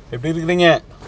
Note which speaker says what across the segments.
Speaker 1: எப்படி இருக்கிறீங்க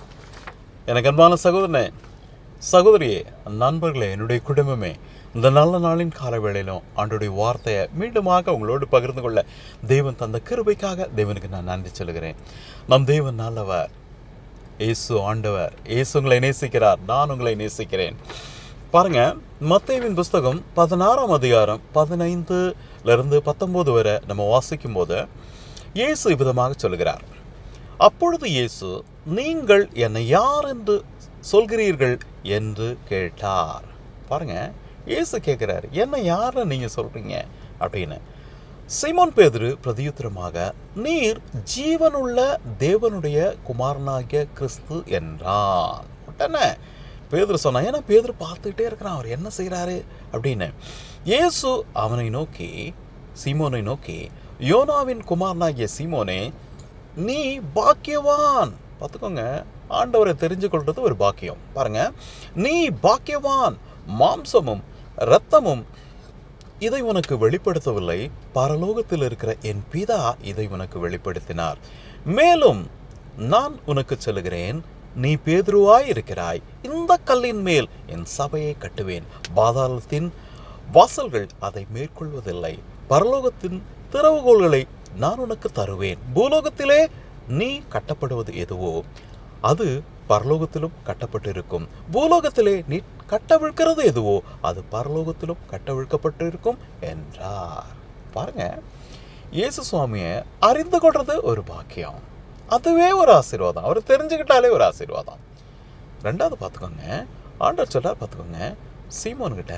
Speaker 1: எனக்கு அன்பான சகோதரனே சகோதரியே நண்பர்களே என்னுடைய குடும்பமே இந்த நல்ல நாளின் கால வேளையிலும் ஆண்டுடைய வார்த்தையை மீண்டுமாக உங்களோடு பகிர்ந்து கொள்ள தேவன் தந்த கிருபைக்காக தேவனுக்கு நான் நன்றி சொல்கிறேன் நம் தேவன் நல்லவர் இயேசு ஆண்டவர் இயேசு உங்களை நேசிக்கிறார் நான் உங்களை நேசிக்கிறேன் பாருங்க மத்தேவின் புஸ்தகம் பதினாறாம் அதிகாரம் பதினைந்துல இருந்து பத்தொன்பது வரை நம்ம வாசிக்கும் போது இயேசு இவ்விதமாக சொல்கிறார் அப்பொழுது இயேசு நீங்கள் என்னை யார் என்று சொல்கிறீர்கள் என்று கேட்டார் பாருங்க இயேசு கேட்கிறார் என்ன யாரை நீங்க சொல்றீங்க அப்படின்னு சீமோன் பேதுரு பிரதியுத்தரமாக நீர் ஜீவனுள்ள தேவனுடைய குமாரனாகிய கிறிஸ்து என்றான் உடனே பேதுரு சொன்னான் ஏன்னா பேதுரு பார்த்துக்கிட்டே இருக்கிறான் அவர் என்ன செய்கிறாரு அப்படின்னு இயேசு அவனை நோக்கி சீமோனை நோக்கி யோனாவின் குமாரனாகிய சீமோனே நீ பாக்கியவான் பார்த்துக்கோங்க ஆண்டவரை தெரிஞ்சு கொள்றது ஒரு பாக்கியம் பாருங்க நீ பாக்கியவான் மாம்சமும் இரத்தமும் இதை உனக்கு வெளிப்படுத்தவில்லை பரலோகத்தில் இருக்கிற என் பிதா இதை உனக்கு வெளிப்படுத்தினார் மேலும் நான் உனக்கு சொல்லுகிறேன் நீ பேதுருவாய் இருக்கிறாய் இந்த கல்லின் மேல் என் சபையை கட்டுவேன் பாதாளத்தின் வாசல்கள் அதை மேற்கொள்வதில்லை பரலோகத்தின் திறவுகோள்களை நான் உனக்கு தருவேன் பூலோகத்திலே நீ கட்டப்படுவது எதுவோ அது பரலோகத்திலும் கட்டப்பட்டிருக்கும் பூலோகத்திலே நீ கட்டவிழ்க்கிறது எதுவோ அது பரலோகத்திலும் கட்டவிழ்க்கப்பட்டிருக்கும் என்றார் பாருங்க இயேசு சுவாமியை அறிந்து கொள்றது ஒரு பாக்கியம் அதுவே ஒரு ஆசீர்வாதம் அவர் தெரிஞ்சுக்கிட்டாலே ஒரு ஆசீர்வாதம் ரெண்டாவது பார்த்துக்கோங்க ஆண்டவர் சொல்றார் பார்த்துக்கோங்க சீமோன் கிட்ட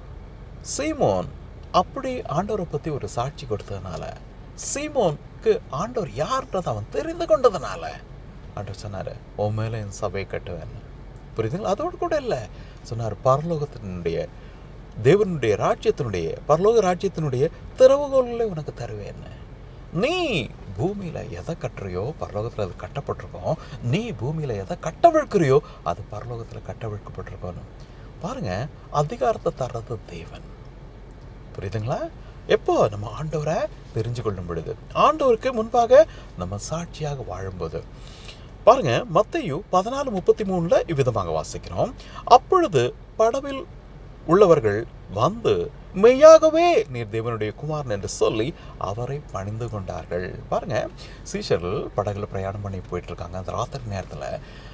Speaker 1: சீமோன் அப்படி ஆண்டவரை பற்றி ஒரு சாட்சி கொடுத்ததுனால சீமோனுக்கு ஆண்டவர் யார்ன்றதை அவன் தெரிந்து கொண்டதுனால ஆண்டவர் சொன்னார் உன் மேலே என் சபையை கட்டுவேன் புரியுதுங்களா அதோடு கூட இல்லை சொன்னார் பரலோகத்தினுடைய தேவனுடைய ராஜ்யத்தினுடைய பரலோக ராஜ்யத்தினுடைய திறவுகோல்களை உனக்கு தருவேன் நீ பூமியில் எதை கட்டுறியோ பரலோகத்தில் அது கட்டப்பட்டிருக்கோம் நீ பூமியில் எதை கட்டவிழ்க்கிறியோ அது பரலோகத்தில் கட்டவிழ்க்கப்பட்டிருக்கோன்னு பாருங்க அதிகாரத்தை தர்றது தேவன் புரியுதுங்களா எப்போ நம்ம ஆண்டவரை தெரிஞ்சு கொள்ளும் பொழுது ஆண்டவருக்கு முன்பாக நம்ம சாட்சியாக வாழும்போது பாருங்க மத்தையு பதினாலு முப்பத்தி மூணுல இவ்விதமாக வாசிக்கிறோம் அப்பொழுது படவில் உள்ளவர்கள் வந்து மெய்யாகவே நீர் தேவனுடைய குமாரன் என்று சொல்லி அவரை பணிந்து கொண்டார்கள் பாருங்க சீஷர்கள் படகுல பிரயாணம் பண்ணி போயிட்டு இருக்காங்க அந்த ராத்திரி நேரத்தில்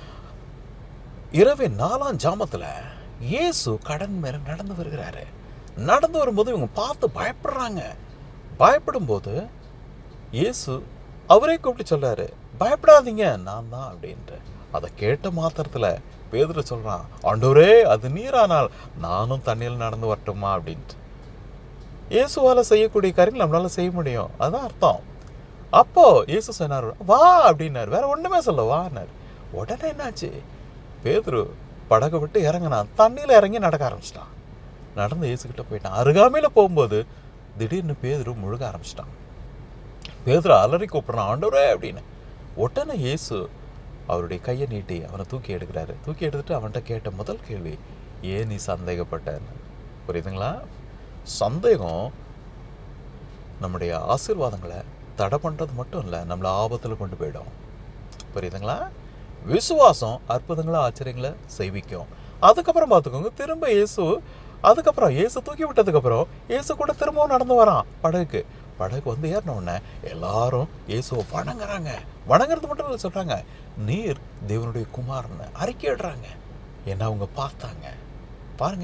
Speaker 1: இரவு நாலாம் ஜாமத்துல இயேசு கடன் மேல நடந்து வருகிறாரு நடந்து வரும்போது இவங்க பார்த்து பயப்படுறாங்க பயப்படும்போது இயேசு அவரே கூப்பிட்டு சொல்றாரு பயப்படாதீங்க நான் தான் அப்படின்ட்டு அதை கேட்ட மாத்திரத்துல பேதுரு சொல்றான் ஆண்டவரே அது நீரானால் நானும் தண்ணியில் நடந்து வரட்டுமா அப்படின்ட்டு இயேசுவால செய்யக்கூடிய காரியங்கள் நம்மளால செய்ய முடியும் அதான் அர்த்தம் அப்போ இயேசு சொன்னார் வா அப்படின்னாரு வேற ஒண்ணுமே சொல்ல வான்னாரு உடனே என்னாச்சு பேதுரு படகை விட்டு இறங்கினான் தண்ணியில இறங்கி நடக்க ஆரம்பிச்சிட்டான் நடந்து இயேசுகிட்ட போயிட்டான் அருகாமையில போகும்போது திடீர்னு பேதுரு முழுக ஆரம்பிச்சிட்டான் பேதுரு அலறி கூப்பிடுறான் ஆண்டவரே அப்படின்னு உடனே இயேசு அவருடைய கையை நீட்டி அவனை தூக்கி எடுக்கிறாரு தூக்கி எடுத்துட்டு அவன்கிட்ட கேட்ட முதல் கேள்வி ஏன் நீ சந்தேகப்பட்டன்னு புரியுதுங்களா சந்தேகம் நம்முடைய ஆசீர்வாதங்களை தடை பண்ணுறது மட்டும் இல்லை நம்மளை ஆபத்தில் கொண்டு போயிடும் புரியுதுங்களா விசுவாசம் அற்புதங்களை ஆச்சரியங்களை செய்விக்கும் அதுக்கப்புறம் பார்த்துக்கோங்க திரும்ப இயேசு அதுக்கப்புறம் இயேசு தூக்கி விட்டதுக்கப்புறம் இயேசு கூட திரும்பவும் நடந்து வரான் படகுக்கு படகு வந்து ஏறின உடனே எல்லாரும் இயேசுவை வணங்குறாங்க வணங்குறது மட்டும் இல்லை சொல்கிறாங்க நீர் தேவனுடைய குமாரன்னு அறிக்கையிடுறாங்க ஏன்னா அவங்க பார்த்தாங்க பாருங்க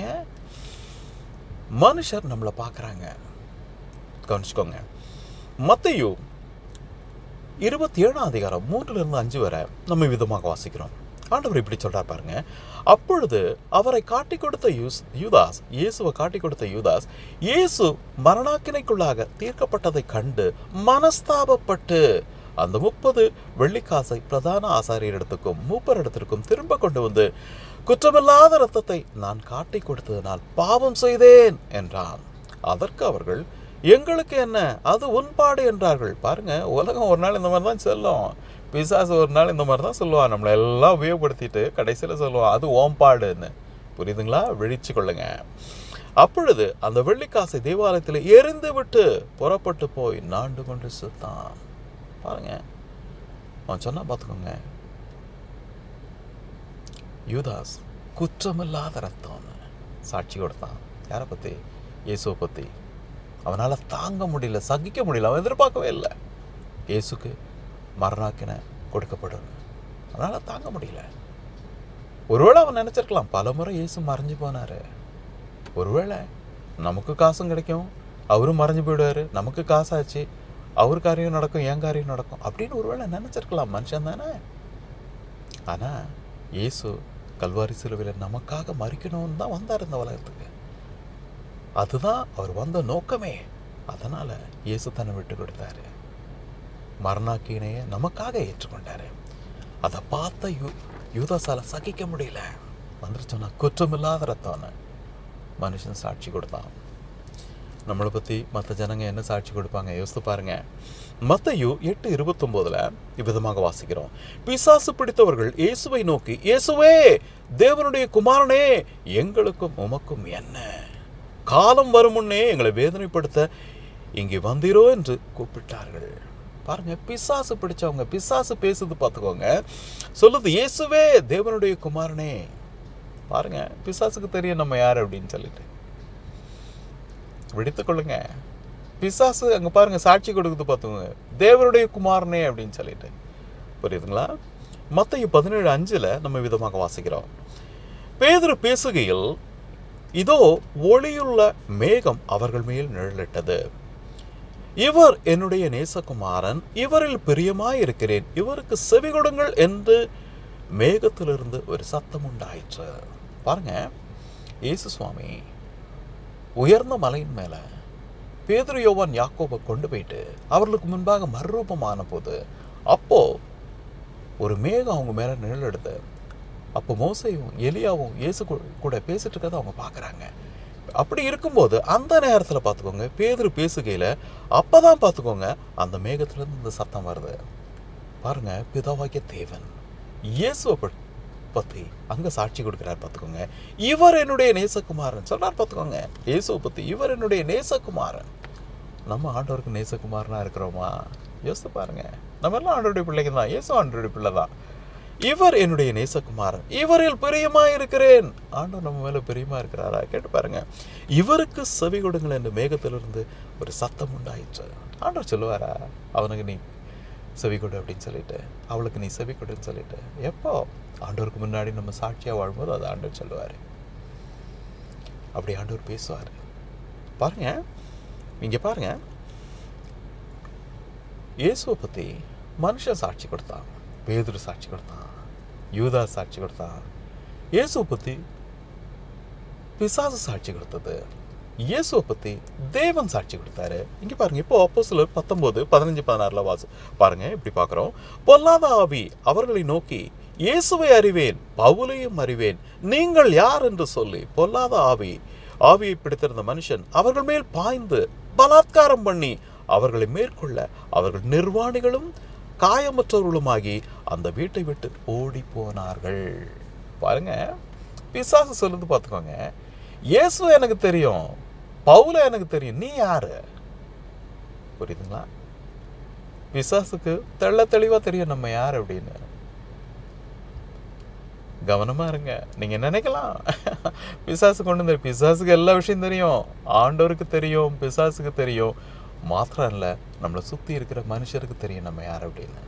Speaker 1: மனுஷர் நம்மளை பார்க்குறாங்க கவனிச்சுக்கோங்க மத்தையு இருபத்தி ஏழாம் அதிகாரம் மூன்றுல இருந்து அஞ்சு வரை நம்ம விதமாக வாசிக்கிறோம் ஆண்டவர் இப்படி சொல்றார் பாருங்க அப்பொழுது அவரை காட்டி கொடுத்த யூஸ் யூதாஸ் இயேசுவை காட்டி கொடுத்த யூதாஸ் இயேசு மரணாக்கினைக்குள்ளாக தீர்க்கப்பட்டதை கண்டு மனஸ்தாபப்பட்டு அந்த முப்பது வெள்ளிக்காசை பிரதான ஆசாரியரிடத்துக்கும் மூப்பரிடத்திற்கும் திரும்ப கொண்டு வந்து குற்றமில்லாத இரத்தத்தை நான் காட்டி கொடுத்ததனால் பாவம் செய்தேன் என்றான் அதற்கு அவர்கள் எங்களுக்கு என்ன அது உன்பாடு என்றார்கள் பாருங்க உலகம் ஒரு நாள் இந்த மாதிரி தான் சொல்லும் பிசாசு ஒரு நாள் இந்த மாதிரி தான் சொல்லுவான் நம்மளை எல்லாம் உபயோகப்படுத்திட்டு கடைசியில் சொல்லுவான் அது ஓம்பாடுன்னு புரியுதுங்களா விழிச்சு கொள்ளுங்க அப்பொழுது அந்த வெள்ளிக்காசை தேவாலயத்தில் எரிந்து விட்டு புறப்பட்டு போய் நாண்டு கொண்டு சுத்தான் பாருங்க அவன் சொன்னா பார்த்துக்கோங்க யூதாஸ் குற்றமில்லாத ரத்தம்னு சாட்சி கொடுத்தான் யாரை பற்றி இயேசுவை பற்றி அவனால் தாங்க முடியல சகிக்க முடியல அவன் எதிர்பார்க்கவே இல்லை இயேசுக்கு மரணாக்கின கொடுக்கப்படும் அவனால் தாங்க முடியல ஒருவேளை அவன் நினச்சிருக்கலாம் பல முறை இயேசு மறைஞ்சு போனார் ஒருவேளை நமக்கு காசும் கிடைக்கும் அவரும் மறைஞ்சு போயிடுவார் நமக்கு காசாச்சு அவர் காரியம் நடக்கும் என் காரியம் நடக்கும் அப்படின்னு ஒருவேளை நினச்சிருக்கலாம் மனுஷன் தானே ஆனால் இயேசு கல்வாரி சிலுவையில் நமக்காக மறிக்கணும்னு தான் வந்தார் இந்த உலகத்துக்கு அதுதான் அவர் வந்த நோக்கமே அதனால் இயேசு தன்னை விட்டு கொடுத்தாரு மரணாக்கினையை நமக்காக ஏற்றுக்கொண்டாரு அதை பார்த்த யூ யூதாசால சகிக்க முடியல வந்துருச்சோன்னா குற்றமில்லாத ரத்தம்னு மனுஷன் சாட்சி கொடுத்தான் நம்மளை பற்றி மற்ற ஜனங்க என்ன சாட்சி கொடுப்பாங்க யோசித்து பாருங்க மத்தையு எட்டு இருபத்தொம்போதில் இவ்விதமாக வாசிக்கிறோம் பிசாசு பிடித்தவர்கள் இயேசுவை நோக்கி இயேசுவே தேவனுடைய குமாரனே எங்களுக்கும் உமக்கும் என்ன காலம் வரும் முன்னே எங்களை வேதனைப்படுத்த இங்கே வந்தீரோ என்று கூப்பிட்டார்கள் பாருங்க பிசாசு பிடிச்சவங்க பிசாசு பேசுது பார்த்துக்கோங்க சொல்லுது இயேசுவே தேவனுடைய குமாரனே பாருங்க பிசாசுக்கு தெரியும் நம்ம யார் அப்படின்னு சொல்லிட்டு விடுத்துக்கொள்ளுங்க பிசாசு அங்கே பாருங்க சாட்சி கொடுக்குது பார்த்துக்கோங்க தேவனுடைய குமாரனே அப்படின்னு சொல்லிட்டு புரியுதுங்களா மத்திய பதினேழு அஞ்சில் நம்ம விதமாக வாசிக்கிறோம் பேதுரு பேசுகையில் இதோ ஒளியுள்ள மேகம் அவர்கள் மேல் நிழலிட்டது இவர் என்னுடைய நேசகுமாரன் இவரில் பிரியமாயிருக்கிறேன் இவருக்கு செவி கொடுங்கள் என்று மேகத்திலிருந்து ஒரு சத்தம் உண்டாயிற்று பாருங்க இயேசு சுவாமி உயர்ந்த மலையின் மேல பேதுரு யோவான் யாக்கோபை கொண்டு போயிட்டு அவர்களுக்கு முன்பாக மறுரூபமான போது அப்போ ஒரு மேகம் அவங்க மேல நிழல் எடுத்து அப்போ மோசையும் எலியாவும் இயேசு கூ- கூட பேசிட்டு இருக்கதை அவங்க பார்க்குறாங்க அப்படி இருக்கும்போது அந்த நேரத்தில் பார்த்துக்கோங்க பேதுரு பேசுகையில் அப்போ தான் பார்த்துக்கோங்க அந்த மேகத்துலேருந்து இந்த சத்தம் வருது பாருங்க பிதாவாகிய தேவன் இயேசுவை ப- பற்றி அங்கே சாட்சி கொடுக்குறார் பார்த்துக்கோங்க இவர் என்னுடைய நேசகுமாரன் சொல்றார் பார்த்துக்கோங்க இயேசுவை பற்றி இவர் என்னுடைய நேசகுமாரன் நம்ம ஆண்டவருக்கு நேசகுமாரனா இருக்கிறோமா யோசித்து பாருங்க நம்ம எல்லாம் ஆண்டோடைய பிள்ளைங்க தான் இயேசு ஆண்டோடைய பிள்ளை தான் இவர் என்னுடைய நேசகுமாரன் இவரில் பிரியமா இருக்கிறேன் ஆண்டவர் நம்ம மேல பிரியமா இருக்கிறாரா கேட்டு பாருங்க இவருக்கு செவி கொடுங்கள் என்று மேகத்திலிருந்து ஒரு சத்தம் உண்டாயிற்று ஆண்டவர் சொல்லுவாரா அவனுக்கு நீ செவி கொடு அப்படின்னு சொல்லிட்டு அவளுக்கு நீ செவி கொடுன்னு சொல்லிட்டு எப்போ ஆண்டவருக்கு முன்னாடி நம்ம சாட்சியா வாழும்போது அது ஆண்டவர் சொல்லுவார் அப்படி ஆண்டவர் பேசுவார் பாருங்க இங்க பாருங்க இயேசுவை பற்றி மனுஷன் சாட்சி கொடுத்தான் பேதுரு சாட்சி கொடுத்தான் யூதா சாட்சி கொடுத்தான் இயேசுவை பற்றி பிசாசு சாட்சி கொடுத்தது இயேசுவை பற்றி தேவன் சாட்சி கொடுத்தாரு இங்க பாருங்க இப்போ அப்போ சிலர் பத்தொன்பது பதினஞ்சு பதினாறுல வாசு பாருங்க இப்படி பார்க்குறோம் பொல்லாத ஆவி அவர்களை நோக்கி இயேசுவை அறிவேன் பவுலையும் அறிவேன் நீங்கள் யார் என்று சொல்லி பொல்லாத ஆவி ஆவியை பிடித்திருந்த மனுஷன் அவர்கள் மேல் பாய்ந்து பலாத்காரம் பண்ணி அவர்களை மேற்கொள்ள அவர்கள் நிர்வாணிகளும் காயமற்றவர்களுமாகி அந்த வீட்டை விட்டு ஓடி போனார்கள் பாருங்க பிசாசு சொல்லுது பார்த்துக்கோங்க இயேசு எனக்கு தெரியும் பவுல எனக்கு தெரியும் நீ யாரு புரியுதுங்களா பிசாசுக்கு தெள்ள தெளிவா தெரியும் நம்ம யார் அப்படின்னு கவனமா இருங்க நீங்க நினைக்கலாம் பிசாசு கொண்டு வந்து பிசாசுக்கு எல்லா விஷயம் தெரியும் ஆண்டவருக்கு தெரியும் பிசாசுக்கு தெரியும் மாத்திரம் இல்ல நம்மளை சுத்தி இருக்கிற மனுஷருக்கு தெரியும் நம்ம யார் அப்படின்னு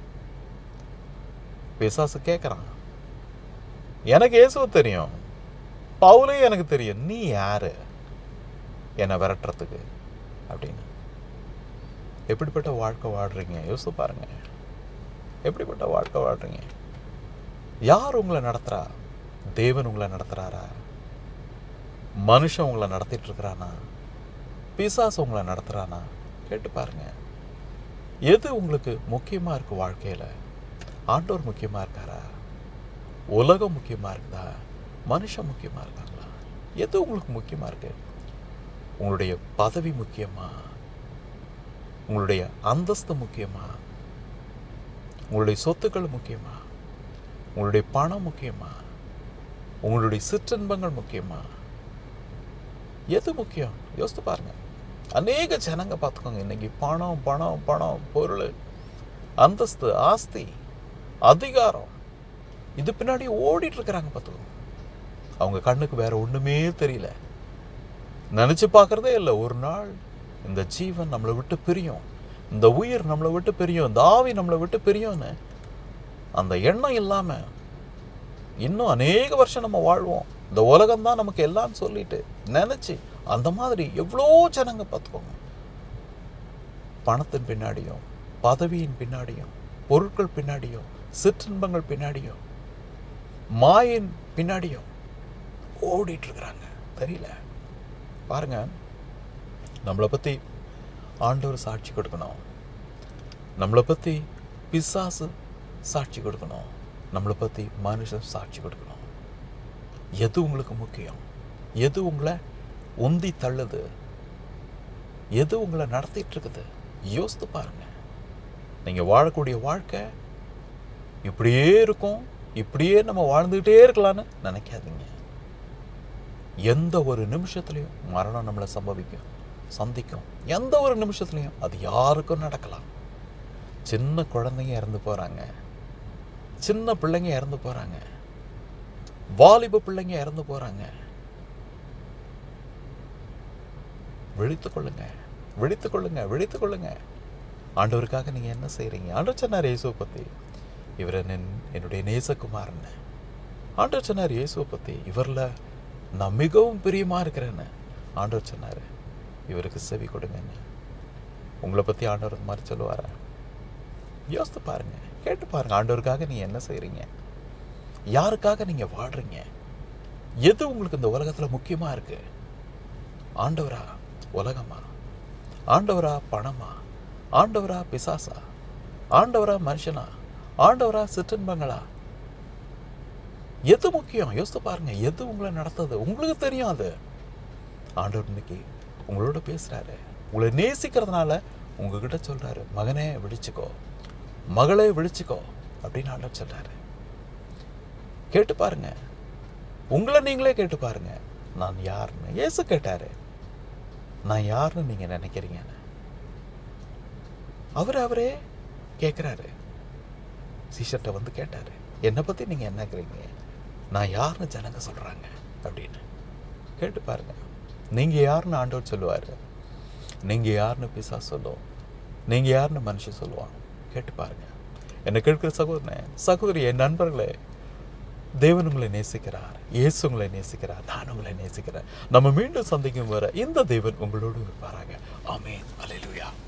Speaker 1: பிசாசு கேட்குறான் எனக்கு இயேசுவை தெரியும் பவுலே எனக்கு தெரியும் நீ யாரு என்னை விரட்டுறதுக்கு அப்படின்னு எப்படிப்பட்ட வாழ்க்கை வாழ்றீங்க யோசிச்சு பாருங்க எப்படிப்பட்ட வாழ்க்கை வாழ்றீங்க யார் உங்களை நடத்துறா தேவன் உங்களை நடத்துறாரா மனுஷன் உங்களை நடத்திட்டு இருக்கிறானா பிசாசு உங்களை நடத்துறானா கேட்டு பாருங்க எது உங்களுக்கு முக்கியமா இருக்கு வாழ்க்கையில ஆண்டவர் முக்கியமா இருக்காரா உலகம் முக்கியமா இருக்குதா மனுஷன் முக்கியமா இருக்காங்களா எது உங்களுக்கு முக்கியமா இருக்கு உங்களுடைய பதவி முக்கியமா உங்களுடைய அந்தஸ்து முக்கியமா உங்களுடைய சொத்துக்கள் முக்கியமா உங்களுடைய பணம் முக்கியமா உங்களுடைய சிற்றின்பங்கள் முக்கியமா எது முக்கியம் யோசித்து பாருங்க அநேக ஜனங்க பார்த்துக்கோங்க இன்னைக்கு பணம் பணம் பணம் பொருள் அந்தஸ்து ஆஸ்தி அதிகாரம் இது பின்னாடி ஓடிட்டு இருக்கிறாங்க பார்த்துக்கோங்க அவங்க கண்ணுக்கு வேற ஒண்ணுமே தெரியல நினைச்சு பார்க்கறதே இல்லை ஒரு நாள் இந்த ஜீவன் நம்மளை விட்டு பிரியும் இந்த உயிர் நம்மளை விட்டு பிரியும் இந்த ஆவி நம்மளை விட்டு பிரியும்னு அந்த எண்ணம் இல்லாம இன்னும் அநேக வருஷம் நம்ம வாழ்வோம் இந்த உலகம் தான் நமக்கு எல்லாம் சொல்லிட்டு நினைச்சு அந்த மாதிரி எவ்வளோ ஜனங்க பார்த்துக்கோங்க பணத்தின் பின்னாடியும் பதவியின் பின்னாடியும் பொருட்கள் பின்னாடியும் சிற்றின்பங்கள் பின்னாடியும் மாயின் பின்னாடியும் ஓடிட்டு இருக்கிறாங்க தெரியல பாருங்க நம்மளை பத்தி ஆண்டவர் சாட்சி கொடுக்கணும் நம்மளை பத்தி பிசாசு சாட்சி கொடுக்கணும் நம்மளை பத்தி மனுஷன் சாட்சி கொடுக்கணும் எது உங்களுக்கு முக்கியம் எது உங்களை உந்தி தள்ளுது எது உங்களை நடத்திட்டு இருக்குது யோசித்து பாருங்க நீங்க வாழக்கூடிய வாழ்க்கை இப்படியே இருக்கும் இப்படியே நம்ம வாழ்ந்துகிட்டே இருக்கலாம்னு நினைக்காதீங்க எந்த ஒரு நிமிஷத்துலையும் மரணம் நம்மளை சம்பவிக்கும் சந்திக்கும் எந்த ஒரு நிமிஷத்துலையும் அது யாருக்கும் நடக்கலாம் சின்ன குழந்தைங்க இறந்து போறாங்க சின்ன பிள்ளைங்க இறந்து போறாங்க வாலிப பிள்ளைங்க இறந்து போறாங்க விழித்துக் கொள்ளுங்க விழித்துக் கொள்ளுங்க விழித்துக் கொள்ளுங்க ஆண்டவருக்காக நீங்க என்ன செய்றீங்க ஆண்டவர் சொன்னார் இயேசுவை பத்தி இவர் என்னுடைய நேசகுமாரன் ஆண்டவர் சொன்னார் இயேசுவை பத்தி இவர்ல நான் மிகவும் பிரியமா இருக்கிறேன்னு ஆண்டவர் சொன்னாரு இவருக்கு செவி கொடுங்கன்னு உங்களை பத்தி ஆண்டவர் இந்த மாதிரி சொல்லுவாரா யோசித்து பாருங்க கேட்டு பாருங்க ஆண்டவருக்காக நீங்க என்ன செய்றீங்க யாருக்காக நீங்க வாழ்றீங்க எது உங்களுக்கு இந்த உலகத்துல முக்கியமா இருக்கு ஆண்டவரா உலகமா ஆண்டவரா பணமா ஆண்டவரா பிசாசா ஆண்டவரா மனுஷனா ஆண்டவரா சிற்றின்பங்களா எது முக்கியம் யோசித்து பாருங்க எது உங்களை நடத்துது உங்களுக்கு தெரியும் அது ஆண்டவர் இன்னைக்கு உங்களோட பேசுறாரு உங்களை நேசிக்கிறதுனால உங்ககிட்ட சொல்றாரு மகனே விழிச்சுக்கோ மகளே விழிச்சுக்கோ அப்படின்னு ஆண்டவர் சொல்றாரு கேட்டு பாருங்க உங்களை நீங்களே கேட்டு பாருங்க நான் யாருன்னு இயேசு கேட்டாரு நான் யாருன்னு நீங்க நினைக்கிறீங்கன்னு அவர் அவரே கேட்குறாரு சீஷர்ட்ட வந்து கேட்டாரு என்னை பத்தி நீங்க என்ன நினைக்கிறீங்க நான் யாருன்னு ஜனங்க சொல்றாங்க அப்படின்னு கேட்டு பாருங்க நீங்க யாருன்னு ஆண்டவர் சொல்லுவாரு நீங்க யாருன்னு பிசா சொல்லும் நீங்க யாருன்னு மனுஷன் சொல்லுவான் கேட்டு பாருங்க என்னை கேட்கிற சகோதரனே சகோதரி என் நண்பர்களே தேவன் உங்களை நேசிக்கிறார் இயேசு உங்களை நேசிக்கிறார் நான் உங்களை நேசிக்கிறேன் நம்ம மீண்டும் சந்திக்கும் வர இந்த தேவன் உங்களோடு இருப்பாராக ஆமென் அல்லேலூயா